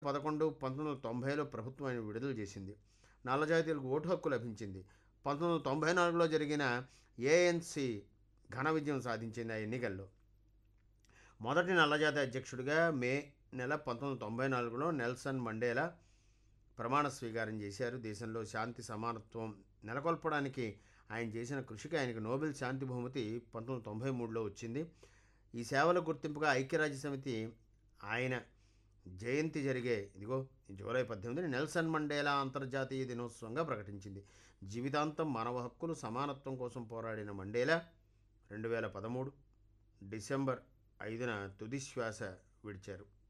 పదకొండు పంతొమ్మిది వందల తొంభైలో ప్రభుత్వం ఆయన విడుదల చేసింది నల్లజాతీయులకు ఓటు హక్కు లభించింది పంతొమ్మిది వందల తొంభై నాలుగులో జరిగిన ఏఎన్సి ఘన విజయం సాధించింది ఆ ఎన్నికల్లో మొదటి నల్లజాతి అధ్యక్షుడిగా మే నెల పంతొమ్మిది వందల తొంభై నాలుగులో నెల్సన్ మండేలా ప్రమాణ స్వీకారం చేశారు దేశంలో శాంతి సమానత్వం నెలకొల్పడానికి ఆయన చేసిన కృషికి ఆయనకు నోబెల్ శాంతి బహుమతి పంతొమ్మిది వందల తొంభై మూడులో వచ్చింది ఈ సేవల గుర్తింపుగా ఐక్యరాజ్య సమితి ఆయన జయంతి జరిగే ఇదిగో ఈ జూలై పద్దెనిమిదిని నెల్సన్ మండేలా అంతర్జాతీయ దినోత్సవంగా ప్రకటించింది జీవితాంతం మానవ హక్కులు సమానత్వం కోసం పోరాడిన మండేలా రెండు వేల పదమూడు డిసెంబర్ ఐదున తుది శ్వాస విడిచారు